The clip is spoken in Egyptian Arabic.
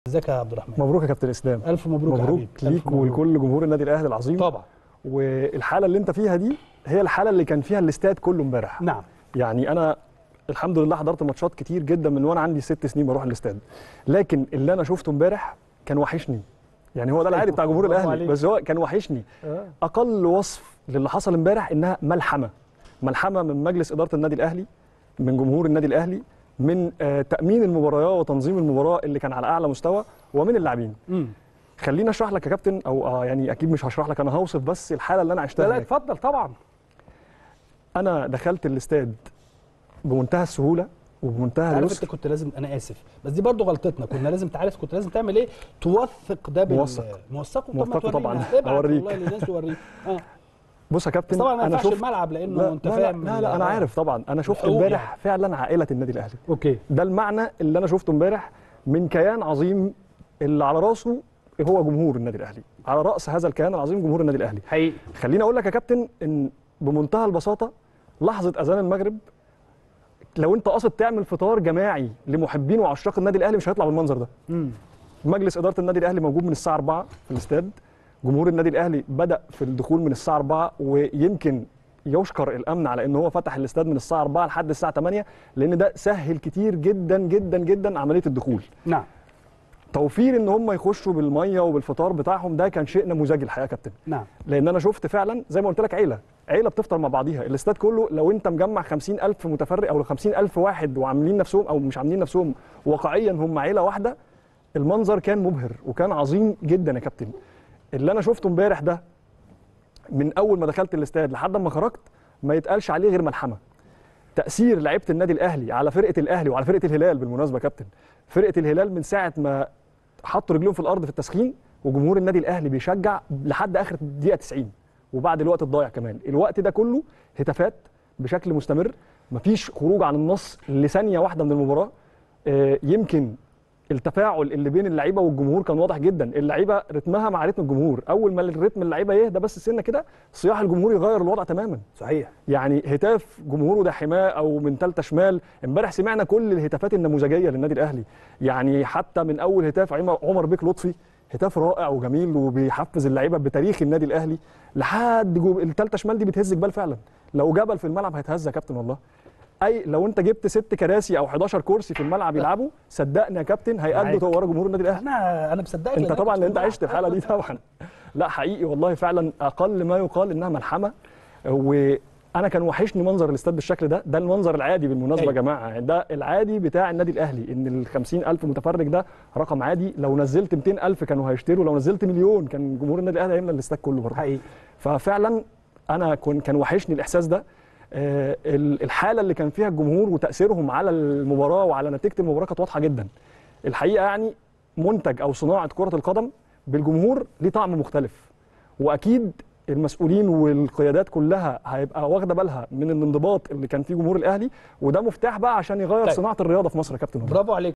ازيك يا عبد الرحمن مبروك يا كابتن اسلام الف مبروك يا مبروك حبيبي. ألف ليك مبروك. ولكل جمهور النادي الاهلي العظيم طبعا والحاله اللي انت فيها دي هي الحاله اللي كان فيها الاستاد كله امبارح نعم يعني انا الحمد لله حضرت ماتشات كتير جدا من وانا عندي ست سنين بروح الاستاد لكن اللي انا شفته امبارح كان وحشني يعني هو ده العادي بتاع جمهور برافو الاهلي عليك. بس هو كان وحشني اقل وصف للي حصل امبارح انها ملحمه ملحمه من مجلس اداره النادي الاهلي من جمهور النادي الاهلي من آه، تامين المباراه وتنظيم المباراه اللي كان على اعلى مستوى ومن اللاعبين امم خليني اشرح لك يا كابتن او آه يعني اكيد مش هشرح لك انا هوصف بس الحاله اللي انا لا عشتها لا هناك. اتفضل طبعا انا دخلت الاستاد بمنتهى السهوله وبمنتهى عارف اليسر انت كنت لازم انا اسف بس دي برضو غلطتنا كنا لازم تعرف كنت لازم تعمل ايه توثق ده بال موثق. موثقه طب ما موثقه طبعاً. تورينا. ابعت هوريك. والله للناس وريك اه بص يا بس كابتن طبعا ما انا ينفعش شفت الملعب لانه لا انت لا, فاهم لا, لا انا آه. عارف طبعا انا شفت الحقوق امبارح يعني. فعلا عائله النادي الاهلي اوكي ده المعنى اللي انا شفته امبارح من كيان عظيم اللي على راسه هو جمهور النادي الاهلي على راس هذا الكيان العظيم جمهور النادي الاهلي حقيقي خليني اقول لك يا كابتن ان بمنتهى البساطه لحظه اذان المغرب لو انت قاصد تعمل فطار جماعي لمحبين وعشاق النادي الاهلي مش هيطلع بالمنظر ده امم مجلس اداره النادي الاهلي موجود من الساعه 4 في الاستاد جمهور النادي الاهلي بدا في الدخول من الساعه 4 ويمكن يشكر الامن على ان هو فتح الاستاد من الساعه 4 لحد الساعه 8 لان ده سهل كتير جدا جدا جدا عمليه الدخول نعم توفير ان هم يخشوا بالميه وبالفطار بتاعهم ده كان شيء نموذجي الحقيقه يا كابتن نعم لان انا شفت فعلا زي ما قلت لك عيله عيله بتفطر مع بعضيها الاستاد كله لو انت مجمع 50000 متفرج او 50000 واحد وعاملين نفسهم او مش عاملين نفسهم واقعيا هم عيله واحده المنظر كان مبهر وكان عظيم جدا يا كابتن اللي انا شفته امبارح ده من اول ما دخلت الاستاد لحد ما خرجت ما يتقالش عليه غير ملحمه تاثير لعيبه النادي الاهلي على فرقه الاهلي وعلى فرقه الهلال بالمناسبه يا كابتن فرقه الهلال من ساعه ما حطوا رجلهم في الارض في التسخين وجمهور النادي الاهلي بيشجع لحد اخر دقيقه 90 وبعد الوقت الضايع كمان الوقت ده كله هتافات بشكل مستمر مفيش خروج عن النص لثانيه واحده من المباراه آه، يمكن التفاعل اللي بين اللعيبه والجمهور كان واضح جدا اللعيبه رتمها مع رتم الجمهور اول ما الرتم اللعيبه يهدى بس سنه كده صياح الجمهور يغير الوضع تماما صحيح يعني هتاف جمهوره ده حماه او من ثالثه شمال امبارح سمعنا كل الهتافات النموذجيه للنادي الاهلي يعني حتى من اول هتاف عمر عمر بيك لطفي هتاف رائع وجميل وبيحفز اللعيبه بتاريخ النادي الاهلي لحد جو... الثالثه شمال دي بتهز جبال فعلا لو جبل في الملعب هيتهز يا كابتن والله اي لو انت جبت ست كراسي او 11 كرسي في الملعب يلعبوا صدقني يا كابتن هيأدوا معاك. ورا جمهور النادي الاهلي انا انا مصدقك انت لأن طبعا كنت لان انت بلعب. عشت الحاله دي طبعا لا حقيقي والله فعلا اقل ما يقال انها ملحمه وانا كان وحشني منظر الاستاد بالشكل ده ده المنظر العادي بالمناسبه يا أيوة. جماعه يعني ده العادي بتاع النادي الاهلي ان ال 50000 متفرج ده رقم عادي لو نزلت 200000 كانوا هيشتروا لو نزلت مليون كان جمهور النادي الاهلي هيملى الاستاد كله برضه حقيقي ففعلا انا كن كان وحشني الاحساس ده آه، ال- الحاله اللي كان فيها الجمهور وتاثيرهم على المباراه وعلى نتيجه المباراه كانت واضحه جدا الحقيقه يعني منتج او صناعه كره القدم بالجمهور ليه طعم مختلف واكيد المسؤولين والقيادات كلها هيبقى واخده بالها من الانضباط اللي كان فيه جمهور الاهلي وده مفتاح بقى عشان يغير طيب. صناعه الرياضه في مصر يا كابتن والله. برافو عليك